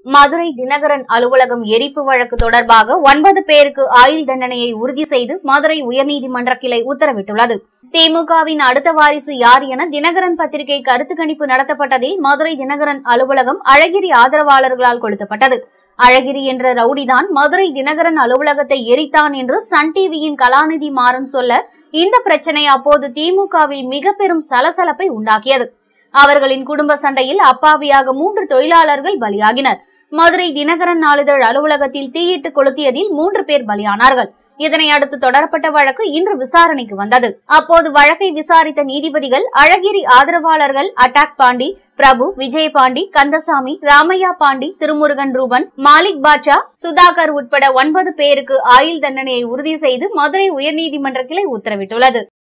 மதுரை தினகரன் அலுவலகம் எரிப்பு வழக்கு தொடர்பாக ஒன்பது பேருக்கு ஆயுள் தண்டனையை உறுதி செய்து மதுரை உயர்நீதிமன்ற கிளை உத்தரவிட்டுள்ளது திமுகவின் அடுத்த வாரிசு யார் என தினகரன் பத்திரிகை கருத்து கணிப்பு நடத்தப்பட்டதில் மதுரை தினகரன் அலுவலகம் அழகிரி ஆதரவாளர்களால் கொளுத்தப்பட்டது அழகிரி என்ற ரவுடிதான் மதுரை தினகரன் அலுவலகத்தை எரித்தான் என்று சன் டிவியின் கலாநிதி மாறன் சொல்ல இந்த பிரச்சனை அப்போது திமுகவில் மிக பெரும் சலசலப்பை உண்டாக்கியது அவர்களின் குடும்ப சண்டையில் அப்பாவியாக மூன்று தொழிலாளர்கள் பலியாகினர் மதுரை தினகரன் நாளிதழ் அலுவலகத்தில் தீயிட்டு கொளுத்தியதில் மூன்று பேர் பலியானார்கள் இதனை அடுத்து தொடரப்பட்ட வழக்கு இன்று விசாரணைக்கு வந்தது அப்போது வழக்கை விசாரித்த நீதிபதிகள் அழகிரி ஆதரவாளர்கள் அட்டாக் பாண்டி பிரபு விஜயபாண்டி கந்தசாமி ராமையா பாண்டி திருமுருகன் ரூபன் மாலிக் பாட்சா சுதாகர் உட்பட ஒன்பது பேருக்கு ஆயுள் தண்டனையை உறுதி செய்து மதுரை உயர்நீதிமன்ற கிளை உத்தரவிட்டுள்ளது